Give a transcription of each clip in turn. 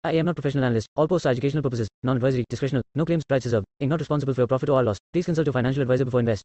I am not professional analyst. All posts are educational purposes, non-advisory, discretional. No claims, price reserved. Inc. not responsible for your profit or loss. Please consult your financial advisor before invest.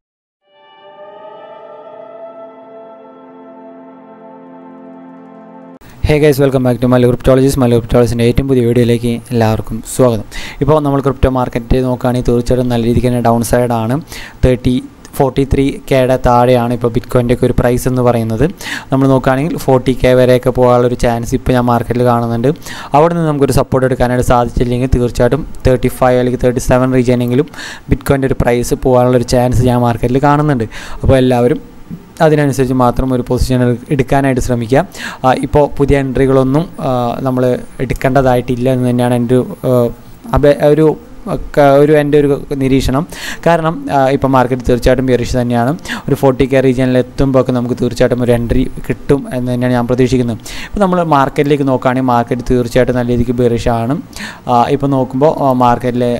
Hey guys welcome back to Malu cryptologist Malu ക്രിപ്റ്റോളജിൻ്റെ ഏറ്റവും പുതിയ വീഡിയോയിലേക്ക് എല്ലാവർക്കും സ്വാഗതം ഇപ്പോൾ നമ്മൾ crypto market നോക്കുകയാണെങ്കിൽ തീർച്ചയായിട്ടും നല്ല രീതിക്ക് തന്നെ ഡൗൺ സൈഡാണ് തേർട്ടി ഫോർട്ടി ത്രീ കെയുടെ താഴെയാണ് ഇപ്പോൾ ബിറ്റ്കോയിൻ്റെ ഒക്കെ ഒരു പ്രൈസ് എന്ന് പറയുന്നത് നമ്മൾ നോക്കുകയാണെങ്കിൽ ഫോർട്ടി കെ വരെയൊക്കെ പോകാനുള്ളൊരു ചാൻസ് ഇപ്പോൾ ഞാൻ മാർക്കറ്റിൽ കാണുന്നുണ്ട് അവിടെ നിന്ന് നമുക്കൊരു സപ്പോർട്ട് എടുക്കാനായിട്ട് സാധിച്ചില്ലെങ്കിൽ തീർച്ചയായിട്ടും തേർട്ടി ഫൈവ് അല്ലെങ്കിൽ തേർട്ടി സെവൻ റീജിയനെങ്കിലും ബിറ്റ്കോയിൻ്റെ ഒരു പ്രൈസ് പോകാനുള്ളൊരു ചാൻസ് ഞാൻ മാർക്കറ്റിൽ കാണുന്നുണ്ട് അപ്പോൾ എല്ലാവരും അതിനനുസരിച്ച് മാത്രം ഒരു പൊസിഷൻ എടുക്കാനായിട്ട് ശ്രമിക്കുക ആ, ഇപ്പോൾ പുതിയ എൻട്രികളൊന്നും നമ്മൾ എടുക്കേണ്ടതായിട്ടില്ല എന്ന് തന്നെയാണ് എൻ്റെ ഒരു ആ, അപേ ഒരു ഒക്കെ ഒരു എൻ്റെ ഒരു നിരീക്ഷണം കാരണം ഇപ്പോൾ മാർക്കറ്റ് തീർച്ചയായിട്ടും ബെറിഷ് തന്നെയാണ് ഒരു ഫോർട്ടി കെ റീജിയനിൽ എത്തുമ്പോൾ ഒക്കെ നമുക്ക് തീർച്ചയായിട്ടും ഒരു എൻട്രി കിട്ടും എന്ന് തന്നെയാണ് ഞാൻ പ്രതീക്ഷിക്കുന്നത് ഇപ്പോൾ നമ്മൾ മാർക്കറ്റിലേക്ക് നോക്കുകയാണെങ്കിൽ മാർക്കറ്റ് തീർച്ചയായിട്ടും നല്ല രീതിക്ക് ബെറിഷാണ് ഇപ്പോൾ നോക്കുമ്പോൾ മാർക്കറ്റിലെ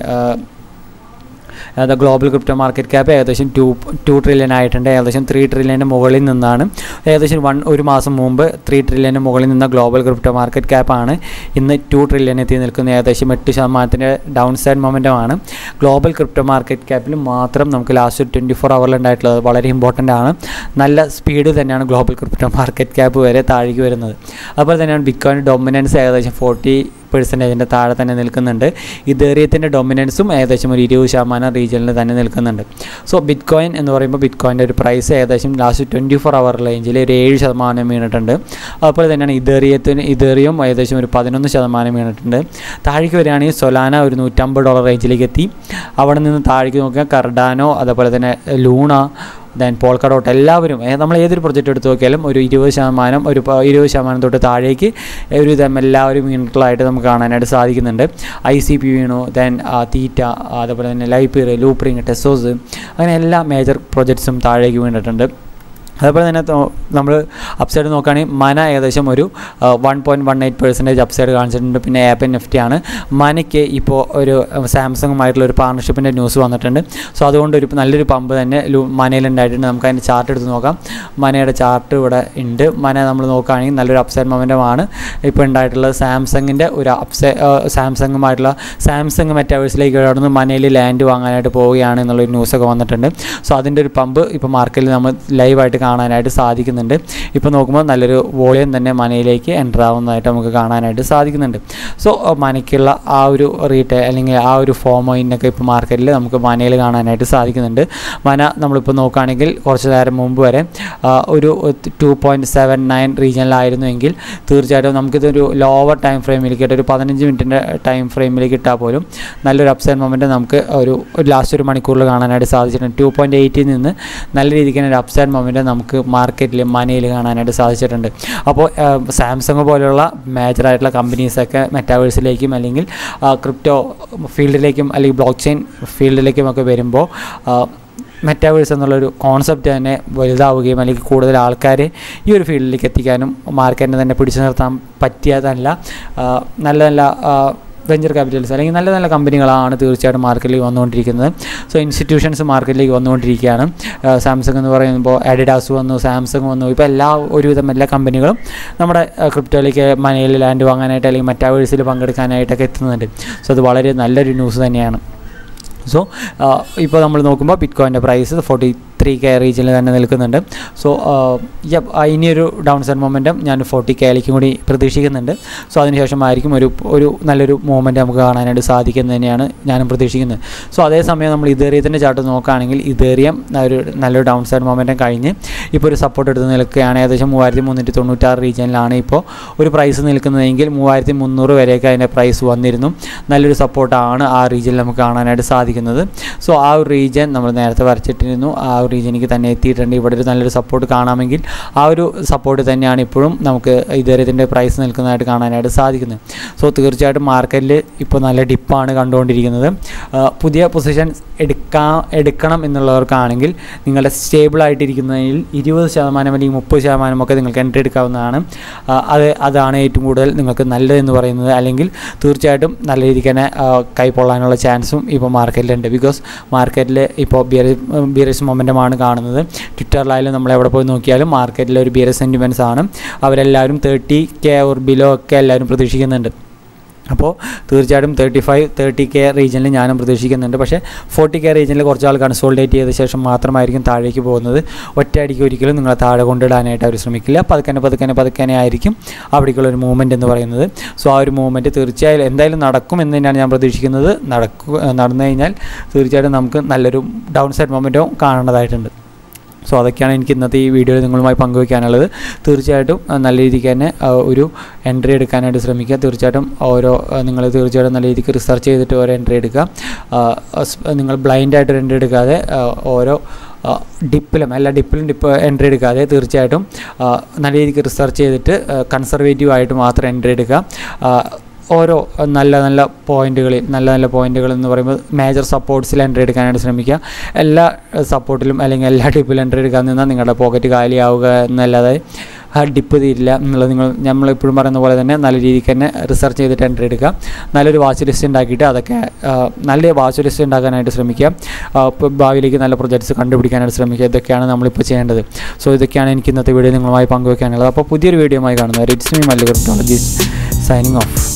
അത് ഗ്ലോബൽ ക്രിപ്റ്റോ മാർക്കറ്റ് ക്യാപ്പ് ഏകദേശം ടു ടു ട്രില്യൺ ആയിട്ടുണ്ട് ഏകദേശം ത്രീ ട്രില്യൻ്റെ മുകളിൽ നിന്നാണ് ഏകദേശം വൺ ഒരു മാസം മുമ്പ് ത്രീ ട്രില്യൻ്റെ മുകളിൽ നിന്ന ഗ്ലോബൽ ക്രിപ്റ്റോ മാർക്കറ്റ് ക്യാപ്പാണ് ഇന്ന് ടു ട്രില്യൺ എത്തി നിൽക്കുന്ന ഏകദേശം എട്ട് ശതമാനത്തിൻ്റെ ഡൗൺ സൈഡ് മൊമെൻറ്റമാണ് ഗ്ലോബൽ ക്രിപ്റ്റോ മാർക്കറ്റ് ക്യാപ്പിൽ മാത്രം നമുക്ക് ലാസ്റ്റ് ട്വൻറ്റി ഫോർ അവറിൽ ഉണ്ടായിട്ടുള്ളത് വളരെ ഇമ്പോർട്ടൻ്റ് ആണ് നല്ല സ്പീഡ് തന്നെയാണ് ഗ്ലോബൽ ക്രിപ്റ്റോ മാർക്കറ്റ് ക്യാപ്പ് വരെ താഴേക്ക് വരുന്നത് അതുപോലെ തന്നെയാണ് ബിറ്റ്കോയിൻ ഡൊമിനൻസ് ഏകദേശം ഫോർട്ടി പെർസെൻറ്റേജിൻ്റെ താഴെ തന്നെ നിൽക്കുന്നുണ്ട് ഇതേറിയത്തിൻ്റെ ഡൊമിനൻസും ഏകദേശം ഒരു ഇരുപത് ശതമാനം റീജിയനിൽ തന്നെ നിൽക്കുന്നുണ്ട് സോ ബിറ്റ് കോയിൻ എന്ന് പറയുമ്പോൾ ബിറ്റ് കോയിൻ്റെ ഒരു പ്രൈസ് ഏകദേശം ലാസ്റ്റ് ട്വൻറ്റി ഫോർ അവർ റേഞ്ചിൽ ഒരു ഏഴ് ശതമാനം വീണിട്ടുണ്ട് അതുപോലെ തന്നെയാണ് ഇതേറിയത്തിന് ഇതേറിയും ഏകദേശം ഒരു പതിനൊന്ന് ശതമാനം വീണിട്ടുണ്ട് താഴേക്ക് വരികയാണെങ്കിൽ സൊലാന ഒരു നൂറ്റമ്പത് ഡോളർ റേഞ്ചിലേക്ക് എത്തി അവിടെ നിന്ന് താഴേക്ക് നോക്കിയാൽ കർഡാനോ അതുപോലെ തന്നെ ലൂണ ദെൻ പോൾക്കഡോട്ട് എല്ലാവരും ഏ- നമ്മൾ ഏതൊരു പ്രൊജക്റ്റ് എടുത്ത് നോക്കിയാലും ഒരു ഇരുപത് ശതമാനം ഒരു പ- ഇരുപത് ശതമാനം തൊട്ട് താഴേക്ക് ഒരു വിധം എല്ലാവരും വീണിട്ടുള്ളതായിട്ട് നമുക്ക് കാണാനായിട്ട് സാധിക്കുന്നുണ്ട് ഐ സി പി വീണു ദെൻ തീറ്റ അതുപോലെ തന്നെ ലൈപ്പിർ ലൂപ്രിങ് ടെസോസ് അങ്ങനെ എല്ലാ മേജർ പ്രൊജക്ട്സും താഴേക്ക് വീണിട്ടുണ്ട് അതുപോലെ തന്നെ നമ്മൾ അപ്സൈഡ് നോക്കുകയാണെങ്കിൽ മന ഏകദേശം ഒരു one point one eight percentage upside കാണിച്ചിട്ടുണ്ട് പിന്നെ ആപ്പ് നെഫ്റ്റി ആണ് മനയ്ക്ക് ഇപ്പോൾ ഒരു സാംസങ്ങുമായിട്ടുള്ള ഒരു പാർട്ണർഷിപ്പിൻ്റെ ന്യൂസ് വന്നിട്ടുണ്ട് സോ അതുകൊണ്ട് ഒരു നല്ലൊരു പമ്പ് തന്നെ ലു- മനയിൽ ഉണ്ടായിട്ടുണ്ട് നമുക്ക് അതിൻ്റെ ചാർട്ട് എടുത്ത് നോക്കാം മനയുടെ ചാർട്ട് ഇവിടെ ഉണ്ട് മന നമ്മൾ നോക്കുകയാണെങ്കിൽ നല്ലൊരു അപ്സൈഡ് മൊമെൻറ്റമാണ് ഇപ്പോൾ ഉണ്ടായിട്ടുള്ളത് സാംസങ്ങിൻ്റെ ഒരു അപ്സൈ സാംസങ്ങുമായിട്ടുള്ള സാംസങ് മെറ്റാവേഴ്സിലേക്ക് കടന്ന് മനയിൽ ലാൻഡ് വാങ്ങാനായിട്ട് പോവുകയാണ് എന്നുള്ളൊരു ന്യൂസൊക്കെ വന്നിട്ടുണ്ട് സോ അതിൻ്റെ ഒരു പമ്പ് ഇപ്പോൾ മാർക്കറ്റിൽ നമ്മൾ ലൈവായിട്ട് കാണാനായിട്ട് സാധിക്കുന്നുണ്ട് ഇപ്പോൾ നോക്കുമ്പോൾ നല്ലൊരു വോളിയം തന്നെ മനയിലേക്ക് എൻ്റർ ആവുന്നതായിട്ട് നമുക്ക് കാണാനായിട്ട് സാധിക്കുന്നുണ്ട് സോ മനയ്ക്കുള്ള ആ ഒരു റീറ്റെയിൽ അല്ലെങ്കിൽ ആ ഒരു ഫോമോയിനൊക്കെ ഇപ്പോൾ മാർക്കറ്റിൽ നമുക്ക് മനയിൽ കാണാനായിട്ട് സാധിക്കുന്നുണ്ട് മന നമ്മളിപ്പോൾ നോക്കുകയാണെങ്കിൽ കുറച്ച് നേരം മുമ്പ് വരെ ആ, ഒരു ടു പോയിൻറ്റ് സെവൻ നയൻ റീജിയനിലായിരുന്നു എങ്കിൽ തീർച്ചയായിട്ടും നമുക്കിതൊരു ലോവർ ടൈം ഫ്രെയിമിലേക്ക് ഇട്ട് ഒരു പതിനഞ്ച് മിനിറ്റിൻ്റെ ടൈം ഫ്രെയിമിലേക്ക് ഇട്ടാൽ പോലും നല്ലൊരു അപ്സൈഡ് മൊമെൻറ്റ് നമുക്ക് ഒരു ലാസ്റ്റ് ഒരു മണിക്കൂറിൽ കാണാനായിട്ട് സാധിച്ചിട്ടുണ്ട് ടു പോയിൻറ്റ് എയ്റ്റിൽ നിന്ന് നല്ല രീതിക്ക് തന്നെ ഒരു അപ്സൈഡ് മൊമെൻറ്റ് നമുക്ക് മാർക്കറ്റിൽ മനയിൽ കാണാനായിട്ട് സാധിച്ചിട്ടുണ്ട് അപ്പോൾ സാംസങ് പോലെയുള്ള മേജർ ആയിട്ടുള്ള കമ്പനീസൊക്കെ മെറ്റാവേഴ്സിലേക്കും അല്ലെങ്കിൽ ക്രിപ്റ്റോ ഫീൽഡിലേക്കും അല്ലെങ്കിൽ ബ്ലോക്ക് ചെയിൻ ഫീൽഡിലേക്കും ഒക്കെ വരുമ്പോൾ മെറ്റാവേഴ്സ് എന്നുള്ളൊരു കോൺസെപ്റ്റ് തന്നെ വലുതാവുകയും അല്ലെങ്കിൽ കൂടുതൽ ആൾക്കാരെ ഈ ഒരു ഫീൽഡിലേക്ക് എത്തിക്കാനും മാർക്കറ്റിനെ തന്നെ പിടിച്ചു നിർത്താൻ പറ്റിയതല്ല ആ, നല്ല നല്ല വെഞ്ചർ ക്യാപിറ്റൽസ് അല്ലെങ്കിൽ നല്ല നല്ല കമ്പനികളാണ് തീർച്ചയായിട്ടും മാർക്കറ്റിലേക്ക് വന്നുകൊണ്ടിരിക്കുന്നത് സോ ഇൻസ്റ്റിറ്റ്യൂഷൻസ് മാർക്കറ്റിലേക്ക് വന്നുകൊണ്ടിരിക്കുകയാണ് ആ, സാംസങ് എന്ന് പറയുമ്പോൾ അഡിഡാസ് വന്നു സാംസങ് വന്നു ഇപ്പോൾ എല്ലാ ഒരുവിധം എല്ലാ കമ്പനികളും നമ്മുടെ ആ, ക്രിപ്റ്റോയിലേക്ക് മനയിൽ ലാൻഡ് വാങ്ങാനായിട്ട് അല്ലെങ്കിൽ മെറ്റാവേഴ്സിൽ പങ്കെടുക്കാനായിട്ടൊക്കെ എത്തുന്നുണ്ട് സോ അത് വളരെ നല്ലൊരു ന്യൂസ് തന്നെയാണ് സോ ഇപ്പോൾ നമ്മൾ നോക്കുമ്പോൾ ബിറ്റ് കോയിൻ്റെ പ്രൈസ് ഫോർട്ടി ത്രീ കെ റീജിയനിൽ തന്നെ നിൽക്കുന്നുണ്ട് സോ ഇനിയൊരു ഡൗൺ സൈഡ് മൊമെൻറ്റം ഞാൻ ഫോർട്ടി കെയിലേക്കും കൂടി പ്രതീക്ഷിക്കുന്നുണ്ട് സോ അതിനുശേഷമായിരിക്കും ഒരു ഒരു നല്ലൊരു മൂവ്മെൻറ്റ് നമുക്ക് കാണാനായിട്ട് സാധിക്കുന്നത് തന്നെയാണ് ഞാനും പ്രതീക്ഷിക്കുന്നത് സോ അതേസമയം നമ്മൾ ഇതേറിയത്തിൻ്റെ ചാർട്ട് നോക്കുകയാണെങ്കിൽ ഇതേറിയം ഒരു നല്ലൊരു ഡൗൺ സൈഡ് മൊമെൻറ്റം കഴിഞ്ഞ് ഇപ്പോൾ ഒരു സപ്പോർട്ട് എടുത്ത് നിൽക്കുകയാണ് ഏകദേശം മൂവായിരത്തി മുന്നൂറ്റി തൊണ്ണൂറ്റാറ് റീജിയനിലാണ് ഇപ്പോൾ ഒരു പ്രൈസ് നിൽക്കുന്നതെങ്കിൽ മൂവായിരത്തി മുന്നൂറ് വരെയൊക്കെ അതിൻ്റെ പ്രൈസ് വന്നിരുന്നു നല്ലൊരു സപ്പോർട്ടാണ് ആ റീജിയനിൽ നമുക്ക് കാണാനായിട്ട് സാധിക്കുന്നത് സോ ആ ഒരു റീജിയൻ നമ്മൾ നേരത്തെ വരച്ചിട്ടിരുന്നു ആ ഒരു റീജിയനിലേക്ക് തന്നെ എത്തിയിട്ടുണ്ട് ഇവിടെ ഒരു നല്ലൊരു സപ്പോർട്ട് കാണാമെങ്കിൽ ആ ഒരു സപ്പോർട്ട് തന്നെയാണ് ഇപ്പോഴും നമുക്ക് ഇതേറിയത്തിൻ്റെ പ്രൈസ് നിൽക്കുന്നതായിട്ട് കാണാനായിട്ട് സാധിക്കുന്നത് സോ തീർച്ചയായിട്ടും മാർക്കറ്റിൽ ഇപ്പോൾ നല്ല ഡിപ്പാണ് കണ്ടുകൊണ്ടിരിക്കുന്നത് ആ, പുതിയ പൊസിഷൻ എടുക്കാ എടുക്കണം എന്നുള്ളവർക്കാണെങ്കിൽ നിങ്ങളുടെ സ്റ്റേബിൾ ആയിട്ടിരിക്കുന്നതിൽ ഇരുപത് ശതമാനം അല്ലെങ്കിൽ മുപ്പത് ശതമാനമൊക്കെ നിങ്ങൾക്ക് എൻട്രി എടുക്കാവുന്നതാണ് ആ, അത് അതാണ് ഏറ്റവും കൂടുതൽ നിങ്ങൾക്ക് നല്ലതെന്ന് പറയുന്നത് അല്ലെങ്കിൽ തീർച്ചയായിട്ടും നല്ല രീതിക്ക് തന്നെ ആ, കൈ പൊള്ളാനുള്ള ചാൻസും ഇപ്പോൾ മാർക്കറ്റിലുണ്ട് ബിക്കോസ് മാർക്കറ്റിൽ ഇപ്പോൾ ബിയർ ബിയറിസ് മൊമെൻറ്റമാണ് കാണുന്നത് ട്വിറ്ററിലായാലും നമ്മൾ എവിടെ പോയി നോക്കിയാലും മാർക്കറ്റിൽ ഒരു ബിയർ സെൻറ്റിമെൻറ്റ്സ് ആണ് അവരെല്ലാവരും തേർട്ടി കെ ഓർ ബിലോ ഒക്കെ എല്ലാവരും പ്രതീക്ഷിക്കുന്നുണ്ട് അപ്പോൾ തീർച്ചയായിട്ടും തേർട്ടി ഫൈവ് തേർട്ടി കെ റീജിയനിൽ ഞാനും പ്രതീക്ഷിക്കുന്നുണ്ട് പക്ഷേ ഫോർട്ടി കെ റീജിയനിൽ കുറച്ച് ആൾ കൺസോൾഡേറ്റ് ചെയ്ത ശേഷം മാത്രമായിരിക്കും താഴേക്ക് പോകുന്നത് ഒറ്റയടിക്ക് ഒരിക്കലും നിങ്ങളെ താഴെ കൊണ്ടിടാനായിട്ട് അവർ ശ്രമിക്കില്ല പതുക്കനെ പതുക്കനെ പതുക്കനെ ആയിരിക്കും അവിടേക്കുള്ള ഒരു മൂവ്മെൻറ്റ് എന്ന് പറയുന്നത് സോ ആ ഒരു മൂവ്മെൻറ്റ് തീർച്ചയായും എന്തായാലും നടക്കും എന്ന് തന്നെയാണ് ഞാൻ പ്രതീക്ഷിക്കുന്നത് നടക്കുക നടന്നു കഴിഞ്ഞാൽ തീർച്ചയായിട്ടും നമുക്ക് നല്ലൊരു ഡൗൺ സൈഡ് മൊമെൻറ്റും കാണേണ്ടതായിട്ടുണ്ട് സോ അതൊക്കെയാണ് എനിക്ക് ഇന്നത്തെ ഈ വീഡിയോയിൽ നിങ്ങളുമായി പങ്കുവയ്ക്കാനുള്ളത് തീർച്ചയായിട്ടും ആ, നല്ല രീതിക്ക് തന്നെ ആ, ഒരു എൻട്രി എടുക്കാനായിട്ട് ശ്രമിക്കുക തീർച്ചയായിട്ടും ഓരോ നിങ്ങൾ തീർച്ചയായിട്ടും നല്ല രീതിക്ക് റിസർച്ച് ചെയ്തിട്ട് ഓരോ എൻട്രി എടുക്കുക ആ, സ്- നിങ്ങൾ ബ്ലൈൻഡായിട്ട് എൻട്രി എടുക്കാതെ ആ, ഓരോ ആ, ഡിപ്പിലും എല്ലാ ഡിപ്പിലും ഡിപ്പ് എൻട്രി എടുക്കാതെ തീർച്ചയായിട്ടും ആ, നല്ല രീതിക്ക് റിസർച്ച് ചെയ്തിട്ട് കൺസർവേറ്റീവ് ആയിട്ട് മാത്രം എൻട്രി എടുക്കുക ആ, ഓരോ നല്ല നല്ല പോയിന്റുകളിൽ നല്ല നല്ല പോയിന്റുകൾ എന്ന് പറയുമ്പോൾ മേജർ സപ്പോർട്ട്സിൽ എൻട്രി എടുക്കാനായിട്ട് ശ്രമിക്കുക എല്ലാ സപ്പോർട്ടിലും അല്ലെങ്കിൽ എല്ലാ ഡിപ്പിലും എൻട്രി എടുക്കാൻ നിന്നാൽ നിങ്ങളുടെ പോക്കറ്റ് കാലിയാവുക എന്നല്ലാതെ ആ ഡിപ്പ് തീരില്ല എന്നുള്ളത് നിങ്ങൾ നമ്മൾ ഇപ്പോഴും പറയുന്ന പോലെ തന്നെ നല്ല രീതിക്ക് തന്നെ റിസർച്ച് ചെയ്തിട്ട് എൻട്രി എടുക്കുക നല്ലൊരു വാച്ച് ലിസ്റ്റ് ഉണ്ടാക്കിയിട്ട് അതൊക്കെ ആ, നല്ല വാച്ച് ലിസ്റ്റ് ഉണ്ടാക്കാനായിട്ട് ശ്രമിക്കുക ആ, ഇപ്പോൾ ഭാവിയിലേക്ക് നല്ല പ്രൊജക്ട്സ് കണ്ടുപിടിക്കാനായിട്ട് ശ്രമിക്കുക ഇതൊക്കെയാണ് നമ്മളിപ്പോൾ ചെയ്യേണ്ടത് സോ ഇതൊക്കെയാണ് എനിക്ക് ഇന്നത്തെ വീഡിയോ നിങ്ങളുമായി പങ്കുവയ്ക്കാനുള്ളത് അപ്പോൾ പുതിയൊരു വീഡിയോയുമായി കാണുന്നത് it's me Mallu cryptologies signing of